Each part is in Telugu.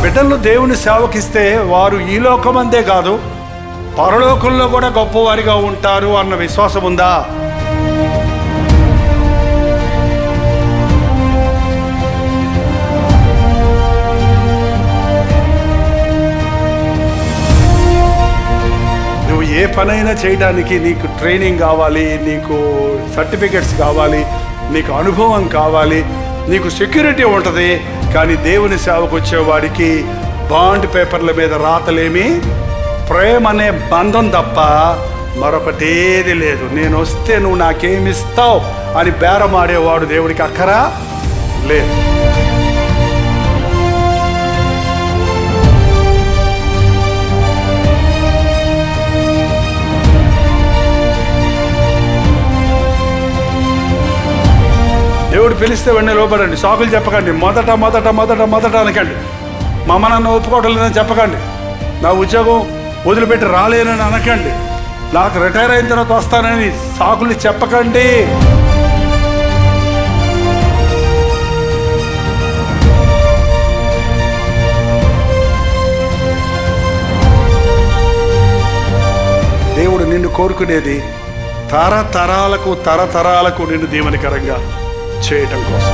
బిడ్డలను దేవుని సేవకిస్తే వారు ఈ లోకమందే కాదు పరలోకంలో కూడా గొప్పవారిగా ఉంటారు అన్న విశ్వాసం ఉందా నువ్వు ఏ పనైనా చేయడానికి నీకు ట్రైనింగ్ కావాలి నీకు సర్టిఫికెట్స్ కావాలి నీకు అనుభవం కావాలి నీకు సెక్యూరిటీ ఉంటుంది కానీ దేవుని సేవకు వచ్చేవాడికి బాండ్ పేపర్ల మీద రాతలేమి ప్రేమ అనే బంధం తప్ప మరొకటేది లేదు నేను వస్తే నువ్వు నాకేమిస్తావు అని బేరమాడేవాడు దేవుడికి అక్కరా లేదు దేవుడు పిలిస్తే వెంటనే లోపడండి సాకులు చెప్పకండి మొదట మొదట మొదట మొదట అనకండి మా అమ్మ నన్ను ఒప్పుకోవటం లేదని చెప్పకండి నా ఉద్యోగం వదిలిపెట్టి రాలేనని అనకండి నాకు రిటైర్ అయిన తర్వాత వస్తానని సాకులు చెప్పకండి దేవుడు నిన్ను కోరుకునేది తరతరాలకు తరతరాలకు నిన్ను దీవెనకరంగా చేయటం కోసం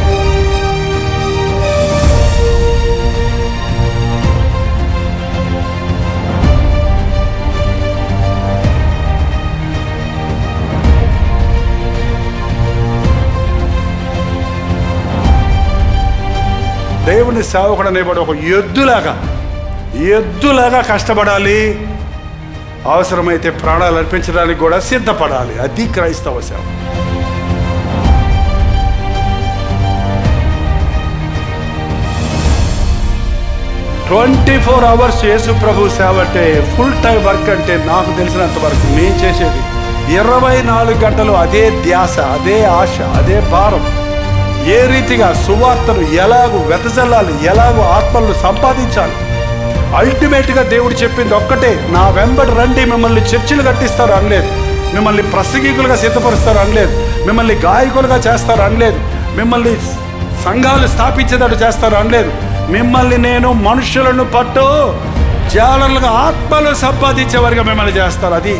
దేవుని సేవకుడు అనేవాడు ఒక ఎద్దులాగా ఎద్దులాగా కష్టపడాలి అవసరమైతే ప్రాణాలు అర్పించడానికి కూడా సిద్ధపడాలి అది క్రైస్తవ సేవ ట్వంటీ ఫోర్ అవర్స్ యేసు ప్రభు సేవ అంటే ఫుల్ టైం వర్క్ అంటే నాకు తెలిసినంత వరకు నేను చేసేది ఇరవై నాలుగు గంటలు అదే ధ్యాస అదే ఆశ అదే భారం ఏ రీతిగా సువార్తను ఎలాగూ వెతజల్లాలి ఎలాగో ఆత్మలను సంపాదించాలి అల్టిమేట్గా దేవుడు చెప్పింది ఒక్కటే నా వెంబడి రండి మిమ్మల్ని చర్చిలు కట్టిస్తారు అనలేదు మిమ్మల్ని ప్రసంగికులుగా సిద్ధపరుస్తారు అనలేదు మిమ్మల్ని గాయకులుగా చేస్తారు అనలేదు మిమ్మల్ని సంఘాలు స్థాపించేటట్టు చేస్తారు అనలేదు మిమ్మల్ని నేను మనుషులను పట్టు జాలర్లుగా ఆత్మలు సంపాదించేవారిగా మిమ్మల్ని చేస్తారు అది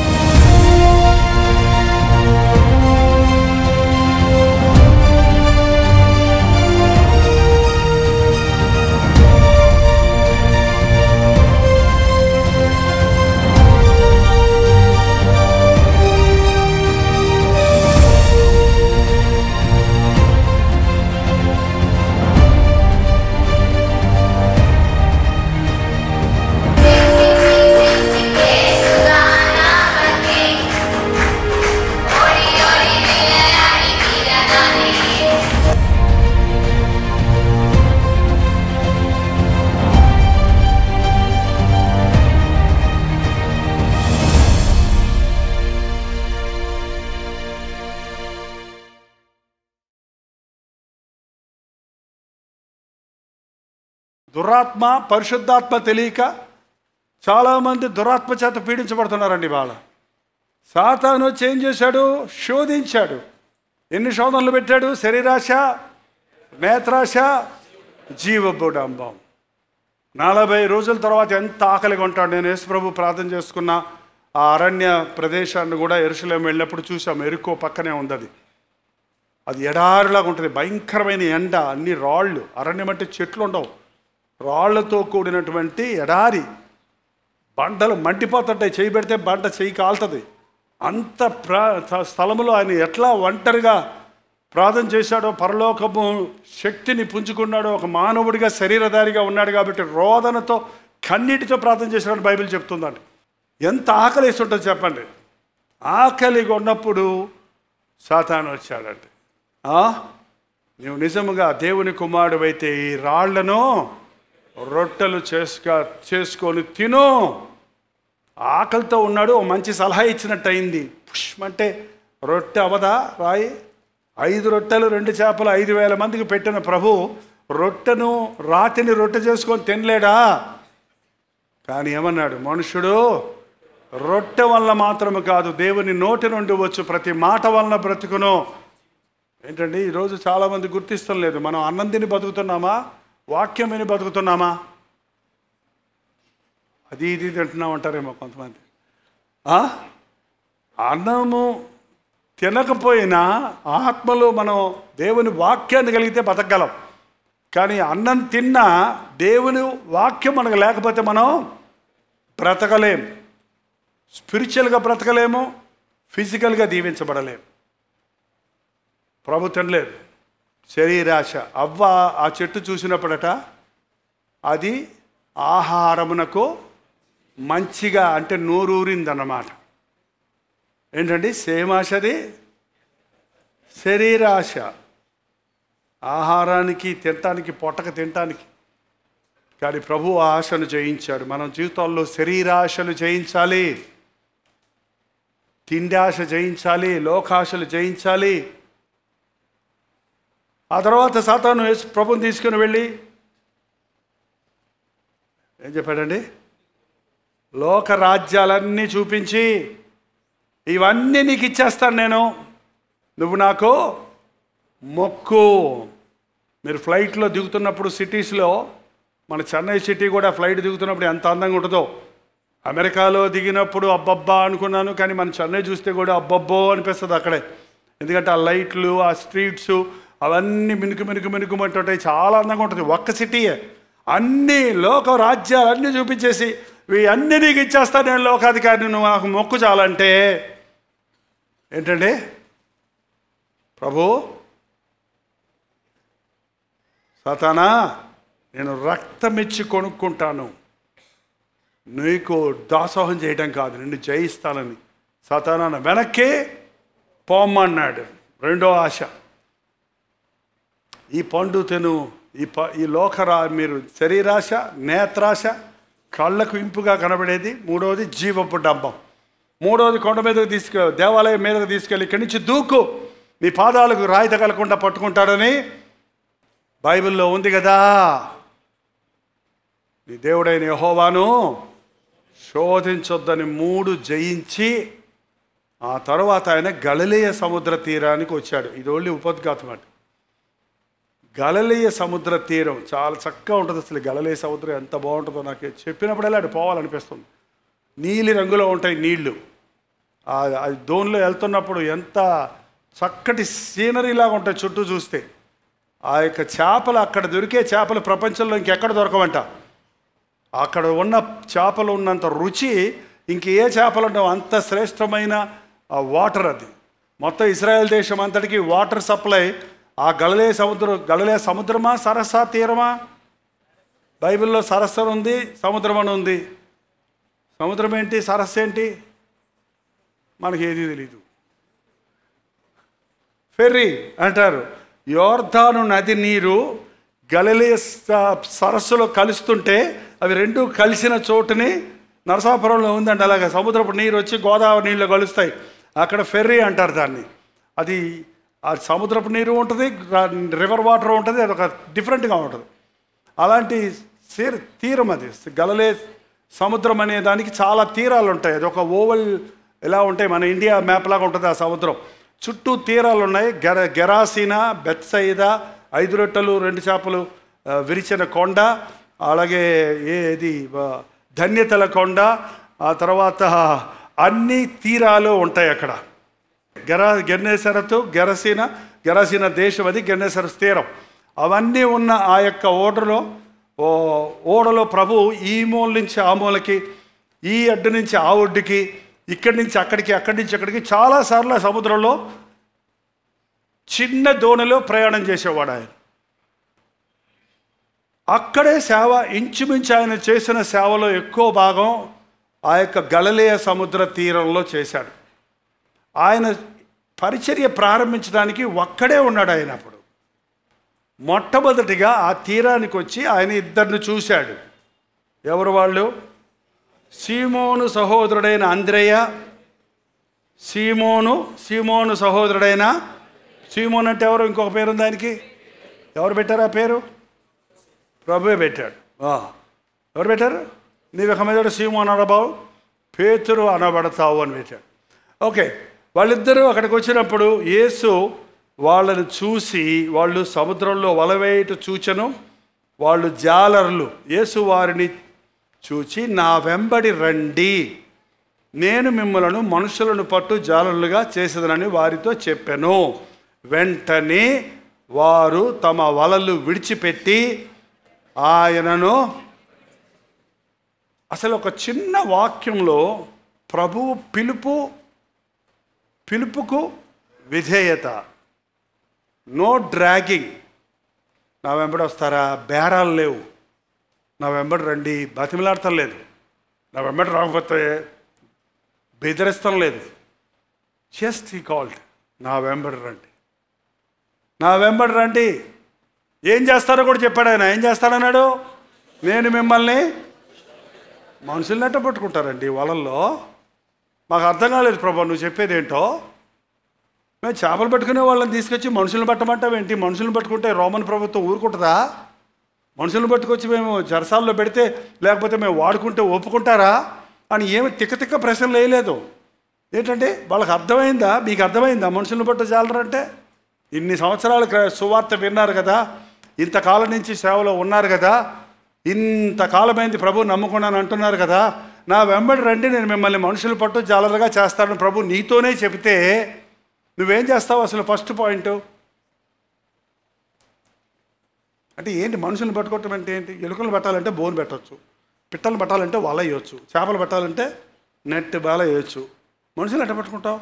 దురాత్మ పరిశుద్ధాత్మ తెలియక చాలామంది దురాత్మ చేత పీడించబడుతున్నారండి వాళ్ళ సాతాను వచ్చి ఏం చేశాడు శోధించాడు ఎన్ని శోధనలు పెట్టాడు శరీరాశ నేత్రాశ జీవబుడంబం నలభై రోజుల తర్వాత ఎంత ఆకలిగా ఉంటాడు నేను యేసుప్రభు ప్రార్థన చేసుకున్న ఆ అరణ్య ప్రదేశాన్ని కూడా ఎరుసలేం వెళ్ళినప్పుడు చూసాం ఎరుకో పక్కనే ఉంది అది అది ఎడారిలాగా ఉంటుంది భయంకరమైన ఎండ అన్ని రాళ్ళు అరణ్యం అంటే చెట్లు ఉండవు రాళ్లతో కూడినటువంటి ఎడారి బండలు మండిపోతుంటాయి చేయి పెడితే బండ చేయి కాలుతుంది అంత ప్ర స్థలములో ఆయన ఎట్లా ఒంటరిగా ప్రార్థన చేశాడో పరలోకము శక్తిని పుంజుకున్నాడో ఒక మానవుడిగా శరీరధారిగా ఉన్నాడు కాబట్టి రోదనతో కన్నీటితో ప్రార్థన చేశాడని బైబిల్ చెప్తుందండి ఎంత ఆకలి వేస్తుంటుందో చెప్పండి ఆకలిగా ఉన్నప్పుడు సాతాను వచ్చాడండి ఆ? నీవు నిజముగా దేవుని కుమారుడు అయితే ఈ రాళ్లను రొట్టెలు చేసుక చేసుకొని తిను ఆకలితో ఉన్నాడు ఓ మంచి సలహా ఇచ్చినట్టు అయింది పుష్ అంటే రొట్టె అవదా రాయి ఐదు రొట్టెలు రెండు చేపలు ఐదు వేల మందికి పెట్టిన ప్రభు రొట్టెను రాతిని రొట్టె చేసుకొని తినలేడా కానీ ఏమన్నాడు మనుషుడు రొట్టె వల్ల మాత్రమే కాదు దేవుని నోటి నుండి వచ్చు ప్రతి మాట వలన బ్రతుకును ఏంటండి ఈరోజు చాలామంది గుర్తిస్తం లేదు మనం అన్నం తిని బతుకుతున్నామా వాక్యం విని బతుకుతున్నామా అది ఇది తింటున్నాం అంటారేమో కొంతమంది ఆ? అన్నము తినకపోయినా ఆత్మలో మనం దేవుని వాక్యాన్ని కలిగితే బతకగలం కానీ అన్నం తిన్నా దేవుని వాక్యం మనకు లేకపోతే మనం బ్రతకలేం స్పిరిచువల్గా బ్రతకలేము ఫిజికల్గా దీవించబడలేము ప్రభు తినలేదు శరీరాశ అవ్వ ఆ చెట్టు చూసినప్పుడట అది ఆహారమునకు మంచిగా అంటే నోరూరిందన్నమాట ఏంటండి సేమ్ ఆశది శరీరాశ ఆహారానికి తినటానికి పొట్టక తినటానికి కానీ ప్రభు ఆ ఆశను జయించాడు మనం జీవితాల్లో శరీరాశలు జయించాలి తిండి ఆశ జయించాలి లోకాశలు జయించాలి ఆ తర్వాత సాతాను యేసు ప్రభుని తీసుకుని వెళ్ళి ఏం చెప్పాడండి లోక రాజ్యాలన్నీ చూపించి ఇవన్నీ నీకు ఇచ్చేస్తాను నేను నువ్వు నాకు మొక్కు మీరు ఫ్లైట్లో దిగుతున్నప్పుడు సిటీస్లో మన చెన్నై సిటీ కూడా ఫ్లైట్ దిగుతున్నప్పుడు ఎంత అందంగా ఉంటుందో అమెరికాలో దిగినప్పుడు అబ్బబ్బా అనుకున్నాను కానీ మన చెన్నై చూస్తే కూడా అబ్బబ్బో అనిపిస్తుంది అక్కడే ఎందుకంటే ఆ లైట్లు ఆ స్ట్రీట్స్ అవన్నీ మినుకు మినుకు మినుకుమంటుంటాయి చాలా అందంగా ఉంటుంది ఒక్క సిటీయే అన్ని లోక రాజ్యాలు అన్నీ చూపించేసి ఇవి అన్నీ నీకు ఇచ్చేస్తాను నేను లోకాధికారిని నువ్వు నాకు మొక్కు చాలంటే ఏంటండి ప్రభు సతానా నేను రక్తమిచ్చి కొనుక్కుంటాను నీకు దాసోహం చేయడం కాదు నిన్ను జయిస్తానని సతానా వెనక్కి పోమ్మన్నాడు రెండో ఆశ ఈ పండు తిను ఈ ప ఈ లోకరా మీరు శరీరాశ నేత్రాశ కళ్ళకు ఇంపుగా కనబడేది మూడవది జీవపు డంబం మూడవది కొండ మీదకి తీసుకె దేవాలయం మీదకి తీసుకెళ్ళి ఇక్కడి నుంచి దూకు నీ పాదాలకు రాయి తగలకుండా పట్టుకుంటాడని బైబిల్లో ఉంది కదా నీ దేవుడైన యహోవాను శోధించొద్దని మూడు జయించి ఆ తర్వాత ఆయన గలలేయ సముద్ర తీరానికి వచ్చాడు ఇది ఓన్లీ ఉపద్ఘాతం అంట గలలేయ సముద్ర తీరం చాలా చక్కగా ఉంటుంది అసలు గలలేయ సముద్రం ఎంత బాగుంటుందో నాకు చెప్పినప్పుడల్లా అటు పోవాలనిపిస్తుంది నీలి రంగులో ఉంటాయి నీళ్లు ఆ అది దోన్లో వెళ్తున్నప్పుడు ఎంత చక్కటి సీనరీలాగా ఉంటాయి చుట్టూ చూస్తే ఆ యొక్క చేపలు అక్కడ దొరికే చేపలు ప్రపంచంలో ఇంకెక్కడ దొరకవంట అక్కడ ఉన్న చేపలు ఉన్నంత రుచి ఇంక ఏ చేపలు ఉండవు అంత శ్రేష్టమైన ఆ వాటర్ అది మొత్తం ఇజ్రాయెల్ దేశం అంతటికి వాటర్ సప్లై ఆ గలలే సముద్రం గలలే సముద్రమా సరస్సా తీరమా బైబిల్లో సరస్సు అని ఉంది సముద్రం అని ఉంది సముద్రం ఏంటి సరస్సు ఏంటి మనకి ఏది తెలీదు ఫెర్రీ అంటారు యోర్ధాను నది నీరు గలలే స- సరస్సులో కలుస్తుంటే అవి రెండు కలిసిన చోటుని నరసాపురంలో ఉందండి అలాగే సముద్రపు నీరు వచ్చి గోదావరి నీళ్ళు కలుస్తాయి అక్కడ ఫెర్రీ అంటారు దాన్ని అది ఆ సముద్రపు నీరు ఉంటుంది రివర్ వాటర్ ఉంటుంది అది ఒక డిఫరెంట్గా ఉంటుంది అలాంటి సీర తీరం అది గలలే సముద్రం అనే దానికి చాలా తీరాలు ఉంటాయి అది ఒక ఓవల్ ఎలా ఉంటాయి మన ఇండియా మ్యాప్ లాగా ఉంటుంది ఆ సముద్రం చుట్టూ తీరాలు ఉన్నాయి గెర గెరాసీనా బెత్సైదా ఐదు రొట్టెలు రెండు చేపలు ఆ, విరిచిన కొండ అలాగే ఏది ఆ, ధన్యతల కొండ ఆ తర్వాత అన్ని తీరాలు ఉంటాయి అక్కడ గెర గెన్నేసరతు గెరసీన గెరసీన దేశం అది గెన్నేసర తీరం అవన్నీ ఉన్న ఆ యొక్క ఓడలో ఓ ఓడలో ప్రభు ఈ మూల నుంచి ఆ మూలకి ఈ అడ్డు నుంచి ఆ ఒడ్డుకి ఇక్కడి నుంచి అక్కడికి అక్కడి నుంచి అక్కడికి చాలాసార్లు ఆ సముద్రంలో చిన్న దోణిలో ప్రయాణం చేసేవాడు ఆయన అక్కడే సేవ ఇంచుమించు ఆయన చేసిన సేవలో ఎక్కువ భాగం ఆ యొక్క గలలేయ సముద్ర తీరంలో చేశాడు ఆయన పరిచర్య ప్రారంభించడానికి ఒక్కడే ఉన్నాడు ఆయన అప్పుడు మొట్టమొదటిగా ఆ తీరానికి వచ్చి ఆయన ఇద్దరిని చూశాడు ఎవరు వాళ్ళు సీమోను సహోదరుడైన అంద్రయ్య సీమోను సీమోను సహోదరుడైన సీమోన్ అంటే ఎవరు ఇంకొక పేరు ఉంది దానికి ఎవరు పెట్టారు ఆ పేరు ప్రభువే పెట్టాడు ఆ. ఎవరు పెట్టారు నీవు ఇక మీద సీమోన్ అనబావు పేతురు అనబడతావు అని పెట్టాడు ఓకే వాళ్ళిద్దరూ అక్కడికి వచ్చినప్పుడు యేసు వాళ్ళని చూసి వాళ్ళు సముద్రంలో వలవేయట చూచను వాళ్ళు జాలర్లు యేసు వారిని చూచి నా వెంబడి రండి నేను మిమ్మలను మనుషులను పట్టు జాలరులుగా చేసేదనని వారితో చెప్పాను వెంటనే వారు తమ వలలు విడిచిపెట్టి ఆయనను అసలు ఒక చిన్న వాక్యంలో ప్రభువు పిలుపు పిలుపుకు విధేయత నో డ్రాగింగ్ నా వెంబడి వస్తారా బేరాలు లేవు నా వెంబడి రండి బతిమలాడటం లేదు నా వెంబడి రాకపోతే బెదిరిస్తం లేదు జస్ట్ ఈ కాల్డ్ నా వెంబడి రండి నా వెంబడి రండి ఏం చేస్తారో కూడా చెప్పాడు ఆయన ఏం చేస్తాడన్నాడు నేను మిమ్మల్ని మనుషులు నెట్ట పట్టుకుంటారండి వలల్లో మాకు అర్థం కాలేదు ప్రభా నువ్వు చెప్పేది ఏంటో మేము చేపలు పట్టుకునే వాళ్ళని తీసుకొచ్చి మనుషులను పట్టమంటావేంటి మనుషులను పట్టుకుంటే రోమన్ ప్రభుత్వం ఊరుకుంటుందా మనుషులను పట్టుకొచ్చి మేము జరసాల్లో పెడితే లేకపోతే మేము వాడుకుంటే ఒప్పుకుంటారా అని ఏమి తిక్క తిక్క ప్రశ్నలు వేయలేదు ఏంటంటే వాళ్ళకి అర్థమైందా మీకు అర్థమైందా మనుషులను పట్టు జాలరంటే ఇన్ని సంవత్సరాలు క్ర- సువార్త విన్నారు కదా ఇంతకాలం నుంచి సేవలో ఉన్నారు కదా ఇంతకాలమైంది ప్రభు నమ్ముకున్నాను అంటున్నారు కదా నా వెంబడి రండి నేను మిమ్మల్ని మనుషులు పట్టు జాలరుగా చేస్తాను ప్రభు నీతోనే చెబితే నువ్వేం చేస్తావు అసలు ఫస్ట్ పాయింట్ అంటే ఏంటి మనుషులను పట్టుకోవటం అంటే ఏంటి ఎలుకలను పెట్టాలంటే బోన్ పెట్టవచ్చు పిట్టలు పెట్టాలంటే వల వేయచ్చు చేపలు పెట్టాలంటే నెట్ బాల వేయచ్చు మనుషులు ఎట్ట పట్టుకుంటావు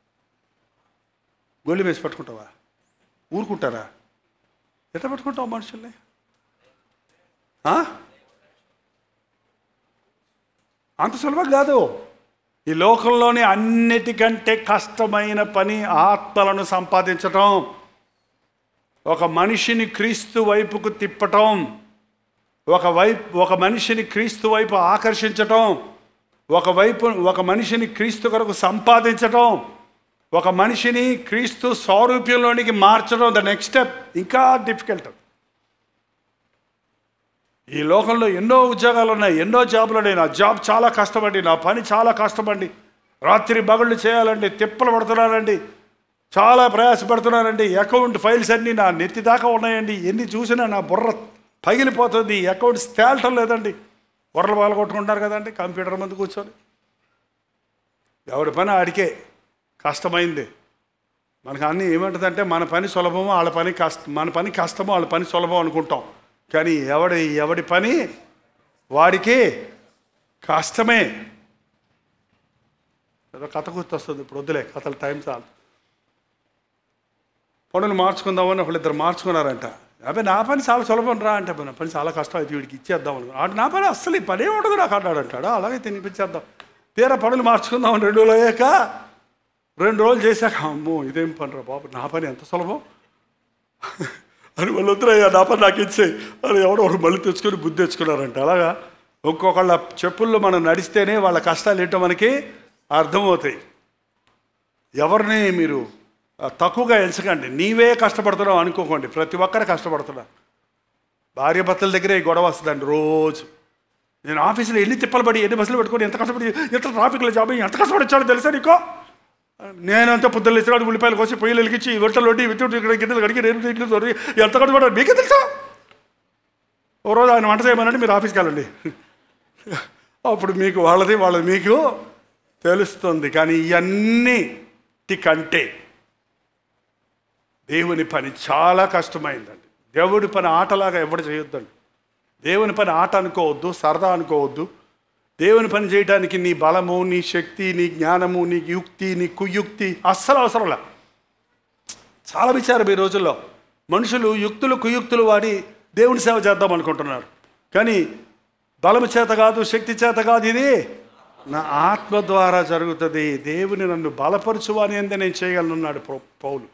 గొల్లి వేసి పట్టుకుంటావా ఊరుకుంటారా ఎట్ట పట్టుకుంటావు మనుషుల్ని ఆ? అంత సులభం కాదు ఈ లోకంలోని అన్నిటికంటే కష్టమైన పని ఆత్మలను సంపాదించటం ఒక మనిషిని క్రీస్తు వైపుకు తిప్పటం ఒక వైపు ఒక మనిషిని క్రీస్తు వైపు ఆకర్షించటం ఒక వైపు ఒక మనిషిని క్రీస్తు కొరకు సంపాదించటం ఒక మనిషిని క్రీస్తు స్వారూప్యంలోనికి మార్చడం ద నెక్స్ట్ స్టెప్ ఇంకా డిఫికల్ట్ ఈ లోకంలో ఎన్నో ఉద్యోగాలు ఉన్నాయి ఎన్నో జాబులు ఉన్నాయి నా జాబ్ చాలా కష్టపడి నా పని చాలా కష్టపడి రాత్రి బగుళ్ళు చేయాలండి తిప్పలు పడుతున్నానండి చాలా ప్రయాసపడుతున్నానండి అకౌంట్ ఫైల్స్ అన్నీ నా నెత్తి దాకా ఉన్నాయండి ఎన్ని చూసినా నా బుర్ర పగిలిపోతుంది ఈ అకౌంట్స్ తేలటం లేదండి బుర్రలు పాలు కొట్టుకుంటారు కదండి కంప్యూటర్ ముందు కూర్చొని ఎవడి పని ఆడికే కష్టమైంది మనకు అన్నీ ఏమంటుందంటే మన పని సులభమో వాళ్ళ పని కష్టం మన పని కష్టమో వాళ్ళ పని సులభం అనుకుంటాం కానీ ఎవడి ఎవడి పని వాడికి కష్టమే ఏదో కథ గుర్తొస్తుంది ఇప్పుడు వద్దులే కథలు టైం చాలు పనులు మార్చుకుందామని ఒకళ్ళిద్దరు మార్చుకున్నారంట అబ్బాయి నా పని చాలా సులభం రా అంటే నా పని చాలా కష్టం అయితే వీడికి ఇచ్చేద్దాం అనుకో ఆడు నా పని అస్సలు ఈ పని ఏముండదు నాకు అన్నాడు అంటాడు అలాగే తినిపించేద్దాం తీరా పనులు మార్చుకుందాం రెండు రోజులు అయ్యాక రెండు రోజులు చేశాక అమ్మో ఇదేం పని రా బాబు నా పని ఎంత సులభం అని వాళ్ళు వద్దురయ్యా నా పని నాకు ఇచ్చేయి అని ఎవడో ఒకడు మళ్ళీ తెచ్చుకొని బుద్ధి తెచ్చుకున్నారంట అలాగా ఒక్కొక్కళ్ళ చెప్పుల్లో మనం నడిస్తేనే వాళ్ళ కష్టాలు ఏంటో మనకి అర్థమవుతాయి ఎవరిని మీరు ఆ, తక్కువగా ఎంచకండి నీవే కష్టపడుతున్నావు అనుకోకండి ప్రతి ఒక్కరు కష్టపడుతున్నారు భార్య భర్తల దగ్గరే ఈ గొడవ వస్తుందండి రోజు నేను ఆఫీసులో ఎన్ని తిప్పలు పడి ఎన్ని బస్సులు పెట్టుకొని ఎంత కష్టపడి ఎంత ట్రాఫిక్లో జాబ్ అయ్యి ఎంత కష్టపడి వచ్చాడో తెలుసా నీకో నేనంతా పొద్దున్న ఇస్తున్నాడు ఉల్లిపాయలు కోసి పొయ్యిలు వెలిగించి వంటలు వండి విత్తుడు ఇక్కడ గిన్నెలు కడిగి నేను ఇట్లు తోడి ఎంత కష్టపడ్డాడు మీకే తెలుసా ఓ రోజు ఆయన వంట చేయమనండి మీరు ఆఫీస్కి వెళ్ళండి అప్పుడు మీకు వాళ్ళది వాళ్ళది మీకు తెలుస్తుంది కానీ ఇవన్నీ కంటే దేవుని పని చాలా కష్టమైందండి దేవుడి పని ఆటలాగా ఎవడు చేయొద్దండి దేవుని పని ఆట అనుకోవద్దు సరదా అనుకోవద్దు దేవుని పని చేయడానికి నీ బలము నీ శక్తి నీ జ్ఞానము నీ యుక్తి నీ కుయుక్తి అస్సలు అవసరంలా చాలా విచారం ఈ రోజుల్లో మనుషులు యుక్తులు కుయుక్తులు వాడి దేవుని సేవ చేద్దాం అనుకుంటున్నారు కానీ బలము చేత కాదు శక్తి చేత కాదు ఇది నా ఆత్మ ద్వారా జరుగుతుంది దేవుని నన్ను బలపరచువాని అందే నేను చేయగలనున్నాడు పౌ- పౌలు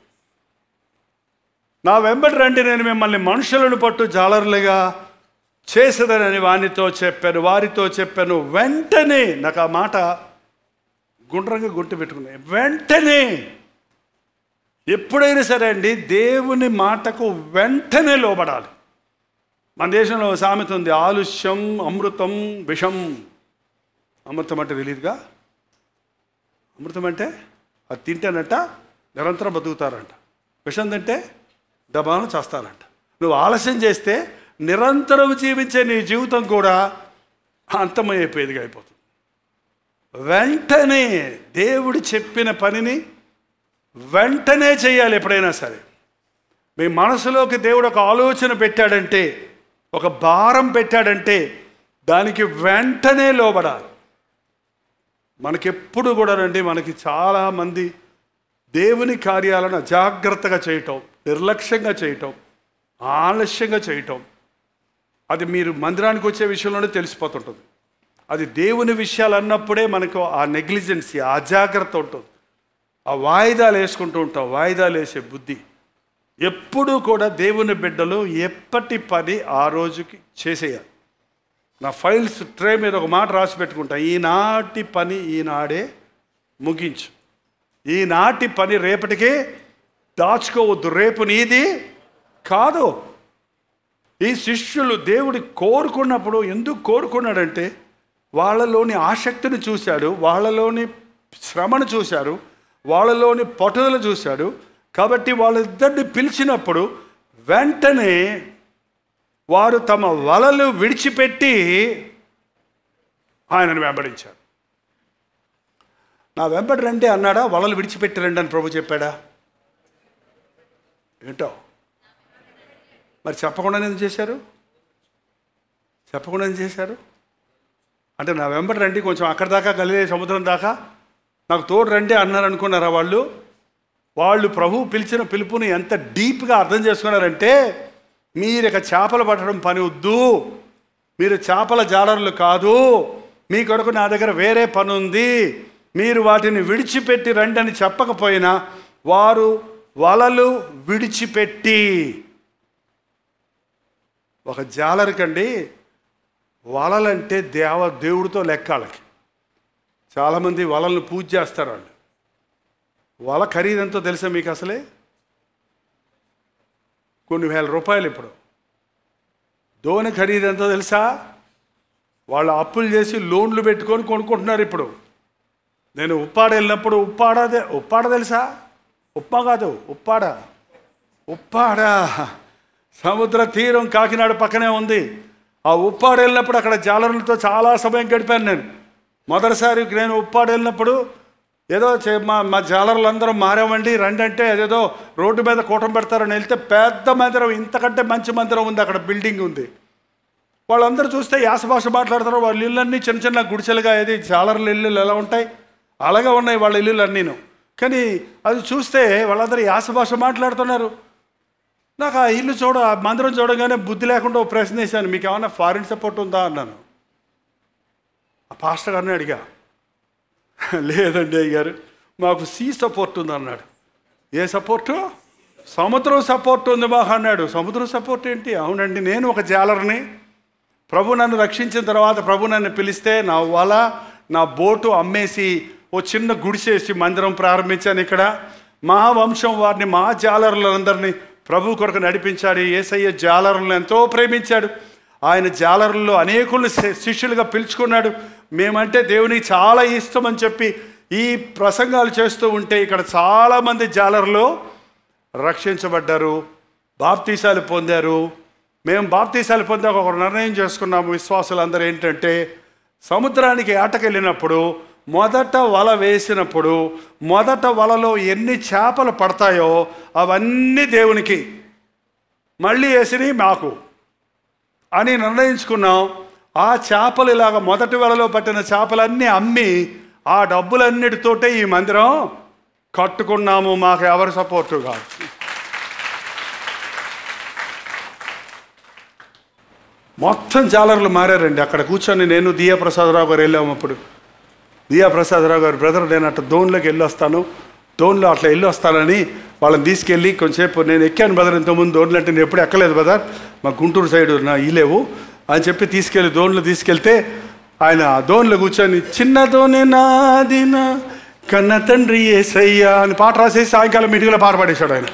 నా వెంబడి రండి నేను మిమ్మల్ని మనుషులను పట్టు జాలరులుగా చేసేదనని వానితో చెప్పాను వారితో చెప్పాను వెంటనే నాకు ఆ మాట గుండ్రంగా గుర్తు పెట్టుకున్నాయి వెంటనే ఎప్పుడైనా సరే అండి దేవుని మాటకు వెంటనే లోబడాలి మన దేశంలో ఒక సామెత ఉంది ఆలుష్యం అమృతం విషం అమృతం అంటే తెలియదుగా అమృతం అంటే అది తింటేనంట నిరంతరం బతుకుతారంట విషం తింటే దబాను చేస్తారంట నువ్వు ఆలస్యం చేస్తే నిరంతరం జీవించే నీ జీవితం కూడా అంతమైపోయేదిగా అయిపోతుంది వెంటనే దేవుడు చెప్పిన పనిని వెంటనే చేయాలి ఎప్పుడైనా సరే మీ మనసులోకి దేవుడు ఒక ఆలోచన పెట్టాడంటే ఒక భారం పెట్టాడంటే దానికి వెంటనే లోబడాలి మనకెప్పుడు కూడా రండి మనకి చాలామంది దేవుని కార్యాలను అజాగ్రత్తగా చేయటం నిర్లక్ష్యంగా చేయటం ఆలస్యంగా చేయటం అది మీరు మందిరానికి వచ్చే విషయంలోనే తెలిసిపోతుంటుంది అది దేవుని విషయాలు అన్నప్పుడే మనకు ఆ నెగ్లిజెన్సీ ఆ అజాగ్రత్త ఉంటుంది ఆ వాయిదాలు వేసుకుంటూ ఉంటాం వాయిదాలు వేసే బుద్ధి ఎప్పుడూ కూడా దేవుని బిడ్డలు ఎప్పటి పని ఆ రోజుకి చేసేయాలి నా ఫైల్స్ ట్రే మీద ఒక మాట రాసి పెట్టుకుంటా ఈనాటి పని ఈనాడే ముగించు ఈనాటి పని రేపటికే దాచుకోవద్దు రేపు నీది కాదు ఈ శిష్యులు దేవుడి కోరుకున్నప్పుడు ఎందుకు కోరుకున్నాడంటే వాళ్ళలోని ఆసక్తిని చూశాడు వాళ్ళలోని శ్రమను చూశాడు వాళ్ళలోని పట్టుదల చూశాడు కాబట్టి వాళ్ళిద్దరిని పిలిచినప్పుడు వెంటనే వారు తమ వలలు విడిచిపెట్టి ఆయనను వెంబడించారు నా వెంబడి రండి అన్నాడా వలలు విడిచిపెట్టి రండి అని ప్రభు చెప్పాడా ఏంటో మరి చెప్పకుండా ఎందుకు చేశారు చెప్పకుండా ఎందుకు చేశారు అంటే నా వెంబడి రండి కొంచెం అక్కడి దాకా గలిలే సముద్రం దాకా నాకు తోడు రండి అన్నారు అనుకున్నారా వాళ్ళు వాళ్ళు ప్రభు పిలిచిన పిలుపుని ఎంత డీప్గా అర్థం చేసుకున్నారంటే మీరు ఇక చేపలు పట్టడం పని వద్దు మీరు చేపల జాలర్లు కాదు మీ కొరకు నా దగ్గర వేరే పని ఉంది మీరు వాటిని విడిచిపెట్టి రండి అని చెప్పకపోయినా వారు వలలు విడిచిపెట్టి ఒక జాలరికండి వలలంటే దేవ దేవుడితో లెక్కాలకి చాలామంది వలలను పూజ చేస్తారు వాళ్ళు వల ఖరీదంతో తెలుసా మీకు అసలే కొన్ని వేల రూపాయలు ఇప్పుడు దోణి ఖరీదంతో తెలుసా వాళ్ళు అప్పులు చేసి లోన్లు పెట్టుకొని కొనుక్కుంటున్నారు ఇప్పుడు నేను ఉప్పాడ వెళ్ళినప్పుడు ఉప్పాడ తె- ఉప్పాడ తెలుసా ఉప్పా కాదు ఉప్పాడ ఉప్పాడ సముద్ర తీరం కాకినాడ పక్కనే ఉంది ఆ ఉప్పాడ వెళ్ళినప్పుడు అక్కడ జాలరులతో చాలా సమయం గడిపాను నేను మొదటిసారి నేను ఉప్పాడ వెళ్ళినప్పుడు ఏదో చే- మా మా జాలర్లు అందరం మారామండి రండి అంటే అదేదో రోడ్డు మీద కూటం పెడతారని వెళ్తే పెద్ద మందిరం ఇంతకంటే మంచి మందిరం ఉంది అక్కడ బిల్డింగ్ ఉంది వాళ్ళందరూ చూస్తే యాస భాష మాట్లాడతారు వాళ్ళ ఇళ్ళన్నీ చిన్న చిన్న గుడిసెలుగా ఏది జాలర్ల ఇల్లులు ఎలా ఉంటాయి అలాగే ఉన్నాయి వాళ్ళ ఇల్లులు అన్నీను కానీ అది చూస్తే వాళ్ళందరూ యాస భాష మాట్లాడుతున్నారు నాకు ఆ ఇల్లు చూడ ఆ మందిరం చూడగానే బుద్ధి లేకుండా ఒక ప్రశ్న వేశాను మీకు ఏమైనా ఫారిన్ సపోర్ట్ ఉందా అన్నాను ఆ పాస్టర్ గారిని అడిగా లేదండి అయ్య గారు మాకు సీ సపోర్ట్ ఉంది అన్నాడు ఏ సపోర్టు సముద్రం సపోర్ట్ ఉంది మాకు అన్నాడు సముద్రం సపోర్ట్ ఏంటి అవునండి నేను ఒక జాలర్ని ప్రభు నన్ను రక్షించిన తర్వాత ప్రభు నన్ను పిలిస్తే నా వల నా బోటు అమ్మేసి ఓ చిన్న గుడిసేసి మందిరం ప్రారంభించాను ఇక్కడ మా వంశం వారిని మా జాలరులందరినీ ప్రభు కొరకు నడిపించాడు ఏసయ్య జాలరులను ఎంతో ప్రేమించాడు ఆయన జాలరుల్లో అనేకులను శి- శిష్యులుగా పిలుచుకున్నాడు మేమంటే దేవునికి చాలా ఇష్టం అని చెప్పి ఈ ప్రసంగాలు చేస్తూ ఉంటే ఇక్కడ చాలామంది జాలర్లు రక్షించబడ్డారు బాప్తీసాలు పొందారు మేము బాప్తీసాలు పొందాక ఒక నిర్ణయం చేసుకున్నాము విశ్వాసులందరూ ఏంటంటే సముద్రానికి ఆటకెళ్ళినప్పుడు మొదట వల వేసినప్పుడు మొదట వలలో ఎన్ని చేపలు పడతాయో అవన్నీ దేవునికి మళ్ళీ వేసినవి మాకు అని నిర్ణయించుకున్నాం ఆ చేపలు ఇలాగ మొదటి వలలో పట్టిన చేపలన్నీ అమ్మి ఆ డబ్బులన్నిటితోటే ఈ మందిరం కట్టుకున్నాము మాకు ఎవరి సపోర్టు కాదు మొత్తం జాలర్లు మారారండి అక్కడ కూర్చొని నేను దియా ప్రసాదరావు గారు వెళ్ళాము అప్పుడు దియా ప్రసాదరావు గారు బ్రదర్ నేను అట్లా దోన్లోకి వెళ్ళి వస్తాను దోన్లో అట్లా వెళ్ళి వస్తానని వాళ్ళని తీసుకెళ్ళి కొంచెంసేపు నేను ఎక్కాను బ్రదర్ ఇంతకుముందు దోన్లు అంటే నేను ఎప్పుడు ఎక్కలేదు బ్రదర్ మా గుంటూరు సైడ్ నా ఇలేవు అని చెప్పి తీసుకెళ్ళి దోన్లు తీసుకెళ్తే ఆయన ఆ దోన్లో కూర్చొని చిన్న దోనే నాదిన కన్న తండ్రి ఏసయ్యా అని పాట రాసేసి సాయంకాలం మీటింగ్లో పాట పాడేశాడు ఆయన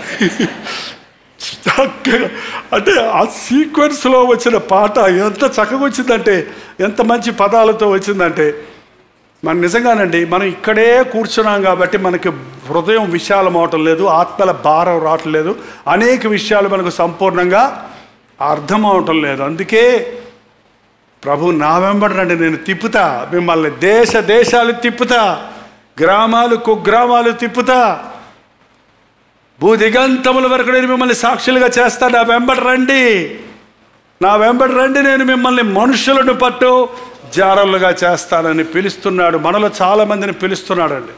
చక్కగా అంటే ఆ సీక్వెన్స్లో వచ్చిన పాట ఎంత చక్కగా వచ్చిందంటే ఎంత మంచి పదాలతో వచ్చిందంటే మనం నిజంగానండి మనం ఇక్కడే కూర్చున్నాం కాబట్టి మనకి హృదయం విశాలం అవటం లేదు ఆత్మల భారం రావటం లేదు అనేక విషయాలు మనకు సంపూర్ణంగా అర్థం అవటం లేదు అందుకే ప్రభు నా వెంబడి రండి నేను తిప్పుతా మిమ్మల్ని దేశ దేశాలు తిప్పుతా గ్రామాలు కుగ్రామాలు తిప్పుతా భూదిగంతముల వరకు నేను మిమ్మల్ని సాక్షులుగా చేస్తా నా వెంబడి రండి నా వెంబడి రండి నేను మిమ్మల్ని మనుషులను పట్టు జారలుగా చేస్తానని పిలుస్తున్నాడు మనలో చాలామందిని పిలుస్తున్నాడండి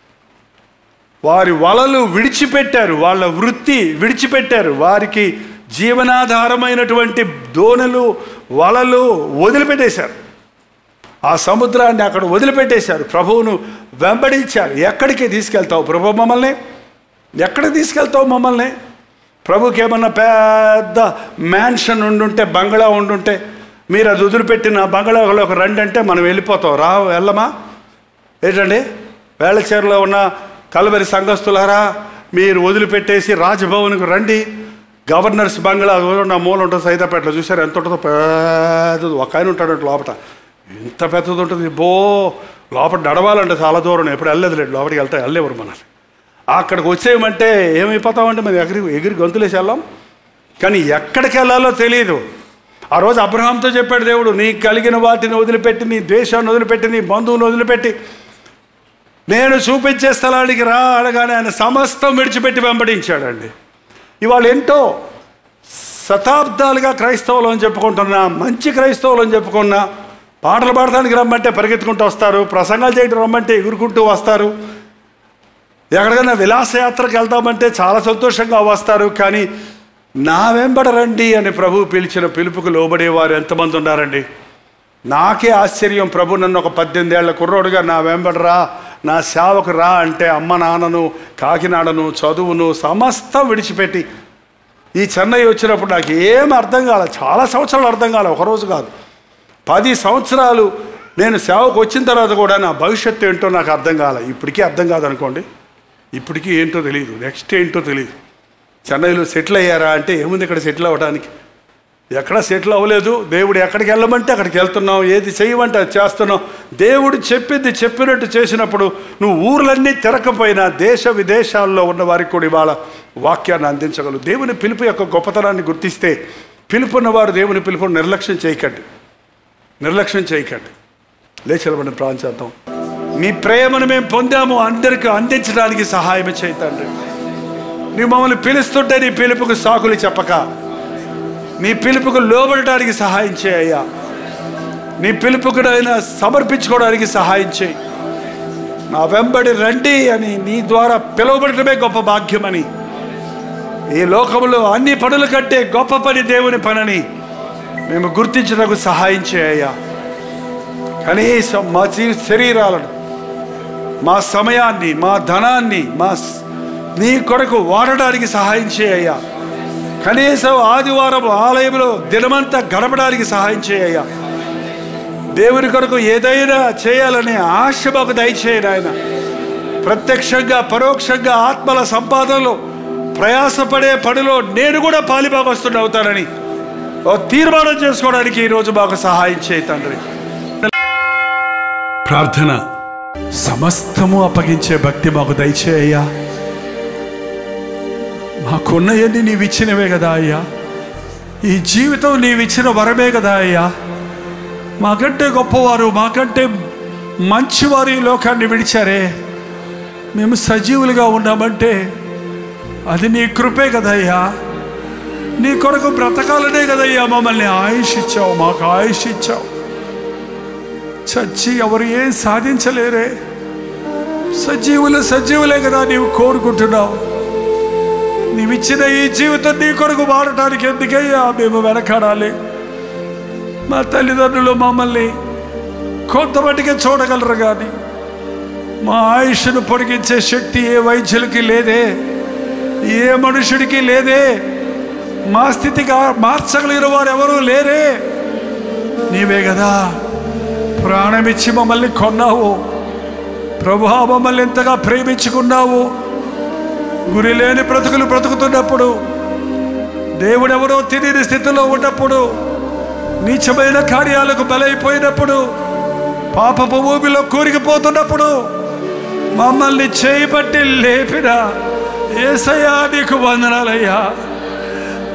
వారి వలలు విడిచిపెట్టారు వాళ్ళ వృత్తి విడిచిపెట్టారు వారికి జీవనాధారమైనటువంటి దోణలు వలలు వదిలిపెట్టేశారు ఆ సముద్రాన్ని అక్కడ వదిలిపెట్టేశారు ప్రభువును వెంబడించారు ఎక్కడికి తీసుకెళ్తావు ప్రభు మమ్మల్ని ఎక్కడికి తీసుకెళ్తావు మమ్మల్ని ప్రభుకి ఏమన్నా పెద్ద మ్యాన్షన్ ఉండుంటే బంగ్లా ఉండుంటే మీరు అది వదిలిపెట్టిన బంగ్లాలోకి రండి అంటే మనం వెళ్ళిపోతాం రా వెళ్ళమా ఏంటండి వేళచేరులో ఉన్న కలవరి సంఘస్థులారా మీరు వదిలిపెట్టేసి రాజభవన్కు రండి గవర్నర్స్ బంగ్లా ఉన్న మూల ఉంటుంది సైదాపేటలో చూసారు ఎంత ఉంటుందో పెద్దది ఒక ఆయన ఉంటాడు లోపల ఎంత పెద్దది ఉంటుంది బో లోపల నడవాలంటే చాలా దూరం ఎప్పుడు వెళ్ళలేదు లేదు లోపలికి వెళ్తే వెళ్ళేవారు మనల్ని అక్కడికి వచ్చేయమంటే ఏమైపోతామంటే మేము ఎగిరి ఎగిరి గొంతులేసి వెళ్ళాం కానీ ఎక్కడికి వెళ్ళాలో తెలియదు ఆ రోజు అబ్రహాంతో చెప్పాడు దేవుడు నీ కలిగిన వాటిని వదిలిపెట్టి నీ ద్వేషాన్ని వదిలిపెట్టి నీ బంధువుని వదిలిపెట్టి నేను చూపించే స్థలానికి రా అనగానే ఆయన సమస్తం విడిచిపెట్టి వెంబడించాడండి ఇవాళ ఏంటో శతాబ్దాలుగా క్రైస్తవులు అని చెప్పుకుంటున్నా మంచి క్రైస్తవులు అని చెప్పుకున్నా పాటలు పాడటానికి రమ్మంటే పరిగెత్తుకుంటూ వస్తారు ప్రసంగాలు చేయడం రమ్మంటే ఎగురుకుంటూ వస్తారు ఎక్కడికైనా విలాసయాత్రకు వెళ్తామంటే చాలా సంతోషంగా వస్తారు కానీ నా వెంబడ రండి అని ప్రభు పిలిచిన పిలుపుకు లోబడేవారు ఎంతమంది ఉన్నారండి నాకే ఆశ్చర్యం ప్రభు నన్ను ఒక పద్దెనిమిది ఏళ్ల కుర్రోడుగా నా వెంబడ రా నా సేవకు రా అంటే అమ్మ నాన్నను కాకినాడను చదువును సమస్తం విడిచిపెట్టి ఈ చెన్నై వచ్చినప్పుడు నాకు ఏం అర్థం కాలే చాలా సంవత్సరాలు అర్థం కాలే ఒకరోజు కాదు పది సంవత్సరాలు నేను సేవకు వచ్చిన తర్వాత కూడా నా భవిష్యత్తు ఏంటో నాకు అర్థం కాలే ఇప్పటికీ అర్థం కాదనుకోండి ఇప్పటికీ ఏంటో తెలియదు నెక్స్ట్ ఏంటో తెలియదు చెన్నైలో సెటిల్ అయ్యారా అంటే ఏముంది ఇక్కడ సెటిల్ అవ్వడానికి ఎక్కడ సెటిల్ అవ్వలేదు దేవుడు ఎక్కడికి వెళ్ళమంటే అక్కడికి వెళ్తున్నావు ఏది చేయమంటే అది చేస్తున్నావు దేవుడు చెప్పింది చెప్పినట్టు చేసినప్పుడు నువ్వు ఊర్లన్నీ తిరగకపోయినా దేశ విదేశాల్లో ఉన్న వారికి కూడా ఇవాళ వాక్యాన్ని అందించగలవు దేవుని పిలుపు యొక్క గొప్పతనాన్ని గుర్తిస్తే పిలుపున్నవారు దేవుని పిలుపును నిర్లక్ష్యం చేయకండి నిర్లక్ష్యం చేయకండి లేచలబడిన ప్రాంతం మీ ప్రేమను మేము పొందాము అందరికి అందించడానికి సహాయం చేయతండి నీ మమ్మల్ని పిలుస్తుంటే నీ పిలుపుకు సాకులు చెప్పక నీ పిలుపుకు లోబడటానికి సహాయం చేయ్యా నీ పిలుపుకుడైనా సమర్పించుకోవడానికి సహాయం చేయి నా వెంబడి రండి అని నీ ద్వారా పిలువబడటమే గొప్ప భాగ్యమని ఈ లోకంలో అన్ని పనుల కంటే గొప్ప పని దేవుని పనని మేము గుర్తించడానికి సహాయం చేయ్యా కనీసం మా జీ- శరీరాలను మా సమయాన్ని మా ధనాన్ని మా స్- నీ కొరకు వాడడానికి సహాయం చేయ్యా కనీసం ఆదివారం ఆలయంలో దినమంతా గడపడానికి సహాయం చేయ్యా దేవుని కొరకు ఏదైనా చేయాలనే ఆశ మాకు దయచేయను ఆయన ప్రత్యక్షంగా పరోక్షంగా ఆత్మల సంపాదనలో ప్రయాసపడే పనిలో నేను కూడా పాలిభాగస్తుని అవుతానని ఓ తీర్మానం చేసుకోవడానికి ఈరోజు మాకు సహాయం చేయి తండ్రి ప్రార్థన సమస్తము అప్పగించే భక్తి మాకు దయచేయ్యా మాకున్నవన్నీ నీవు ఇచ్చినవే కదా అయ్యా ఈ జీవితం నీవు ఇచ్చిన వరమే కదా అయ్యా మాకంటే గొప్పవారు మాకంటే మంచివారు ఈ లోకాన్ని విడిచారే మేము సజీవులుగా ఉన్నామంటే అది నీ కృపే కదయ్యా నీ కొరకు బ్రతకాలనే కదయ్యా మమ్మల్ని ఆయుష్ ఇచ్చావు మాకు ఆయుష్ ఇచ్చావు చచ్చి ఎవరు ఏం సాధించలేరే సజీవులు సజీవులే కదా నీవు కోరుకుంటున్నావు నీవిచ్చిన ఈ జీవితం నీ కొరకు వాడటానికి ఎందుకయ్యా మేము వెనకాడాలి మా తల్లిదండ్రులు మమ్మల్ని కొంతమట్టుగా చూడగలరు కానీ మా ఆయుష్ను పొడిగించే శక్తి ఏ వైద్యులకి లేదే ఏ మనుషుడికి లేదే మా స్థితిగా మార్చగలిగిన వారు ఎవరూ లేరే నీవే కదా ప్రాణమిచ్చి మమ్మల్ని కొన్నావు ప్రభా మమ్మల్ని ఎంతగా ప్రేమించుకున్నావు గురి లేని బ్రతుకులు బ్రతుకుతున్నప్పుడు దేవుడెవరో తెలియని స్థితిలో ఉన్నప్పుడు నీచమైన కార్యాలకు బలైపోయినప్పుడు పాపపు భూమిలో కూరికిపోతున్నప్పుడు మమ్మల్ని చేయబట్టి లేపిన ఏసయ్యా నీకు వందనాలయ్యా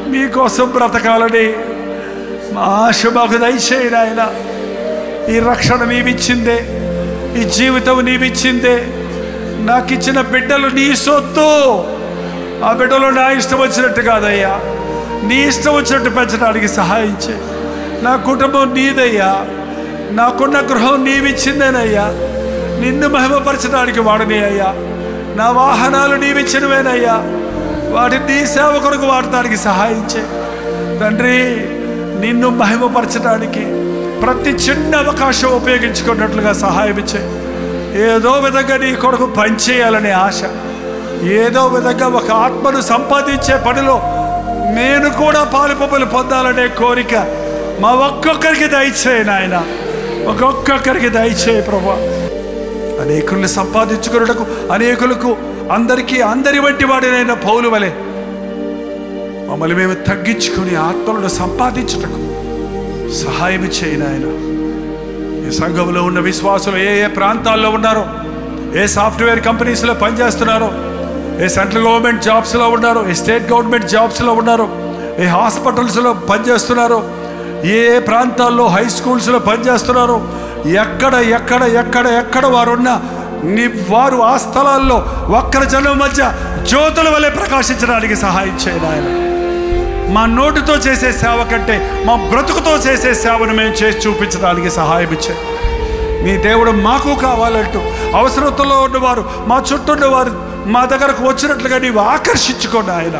మీకోసం బ్రతకాలని మా ఆశ మాకు దయచేయండి ఆయన ఈ రక్షణ నీవిచ్చిందే ఈ జీవితం నీవిచ్చిందే నాకు ఇచ్చిన బిడ్డలు నీ సొత్తు ఆ బిడ్డలు నా ఇష్టం వచ్చినట్టు కాదయ్యా నీ ఇష్టం వచ్చినట్టు పెంచడానికి సహాయం చేయి నా కుటుంబం నీదయ్యా నాకున్న గృహం నీవిచ్చిందేనయ్యా నిన్ను మహిమపరచడానికి వాడని అయ్యా నా వాహనాలు నీవిచ్చినవేనయ్యా వాటిని నీ సేవ కొరకు వాడటానికి సహాయం చేయి తండ్రి నిన్ను మహిమపరచడానికి ప్రతి చిన్న అవకాశం ఉపయోగించుకున్నట్లుగా సహాయం చేయి ఏదో విధంగా నీ కొరకు పనిచేయాలనే ఆశ ఏదో విధంగా ఒక ఆత్మను సంపాదించే పనిలో నేను కూడా పాలుపొప్పులు పొందాలనే కోరిక మా ఒక్కొక్కరికి దయచేయి నాయన ఒక్కొక్కరికి దయచేయి ప్రభా అనేకుల్ని సంపాదించుకున్నటకు అనేకులకు అందరికీ అందరి వంటి వాడినైన పౌలు వలె మమ్మల్ని మేము తగ్గించుకొని ఆత్మలను సంపాదించుటకు సహాయం చేయను ఆయన ఈ సంఘంలో ఉన్న విశ్వాసులు ఏ ఏ ప్రాంతాల్లో ఉన్నారో ఏ సాఫ్ట్వేర్ కంపెనీస్లో పనిచేస్తున్నారో ఏ సెంట్రల్ గవర్నమెంట్ జాబ్స్లో ఉన్నారో ఏ స్టేట్ గవర్నమెంట్ జాబ్స్లో ఉన్నారో ఏ హాస్పిటల్స్లో పనిచేస్తున్నారో ఏ ఏ ప్రాంతాల్లో హై స్కూల్స్లో పనిచేస్తున్నారో ఎక్కడ ఎక్కడ ఎక్కడ ఎక్కడ వారు ఉన్నా నీ వారు ఆ స్థలాల్లో ఒక్కరి జనం మధ్య జ్యోతుల వలె ప్రకాశించడానికి సహాయం చేయను ఆయన మా నోటితో చేసే సేవ కంటే మా బ్రతుకుతో చేసే సేవను మేము చేసి చూపించడానికి సహాయం ఇచ్చే మీ దేవుడు మాకు కావాలంటూ అవసరతలో ఉన్నవారు మా చుట్టూ ఉన్నవారు మా దగ్గరకు వచ్చినట్లుగా నీవు ఆకర్షించుకోండి ఆయన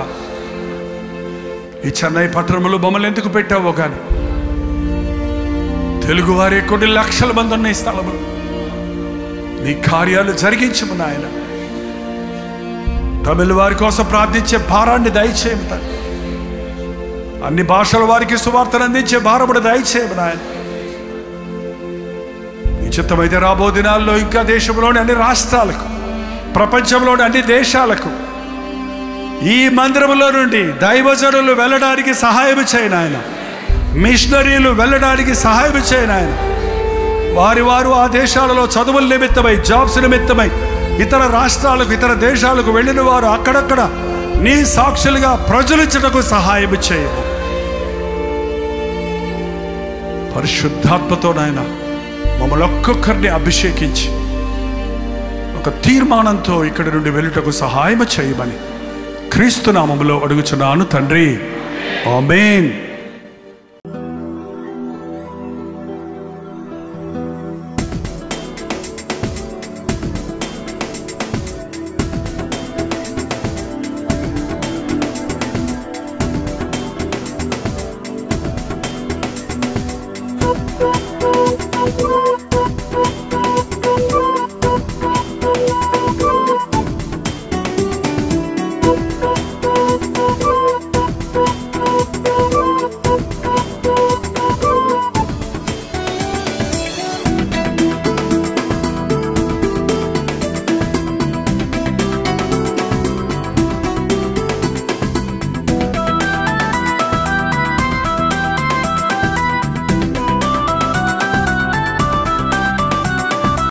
ఈ చెన్నై పట్టణంలో బొమ్మలు ఎందుకు పెట్టావో కానీ తెలుగు వారి కొన్ని లక్షల మంది ఉన్న ఈ స్థలంలో నీ కార్యాలు జరిగించము నాయన తమిళ వారి కోసం ప్రార్థించే భారాన్ని దయచేయము తండ్రి అన్ని భాషల వారికి సువార్తను అందించే భారముడు దయచేయము నాయన నీ చిత్తమైతే రాబో దినాల్లో ఇంకా దేశంలోని అన్ని రాష్ట్రాలకు ప్రపంచంలోని అన్ని దేశాలకు ఈ మందిరంలో నుండి దైవజనులు వెళ్ళడానికి సహాయం చేయను ఆయన మిషనరీలు వెళ్ళడానికి సహాయం చేయను ఆయన వారి వారు ఆ దేశాలలో చదువుల నిమిత్తమై జాబ్స్ నిమిత్తమై ఇతర రాష్ట్రాలకు ఇతర దేశాలకు వెళ్ళిన వారు అక్కడక్కడ నీ సాక్షులుగా ప్రజలించటకు సహాయం చేయము పరిశుద్ధాత్మతో నాయన మమ్మల్ని ఒక్కొక్కరిని అభిషేకించి ఒక తీర్మానంతో ఇక్కడి నుండి వెళ్ళుటకు సహాయం చేయమని క్రీస్తు నామములో అడుగుచున్నాను తండ్రి ఆమేన్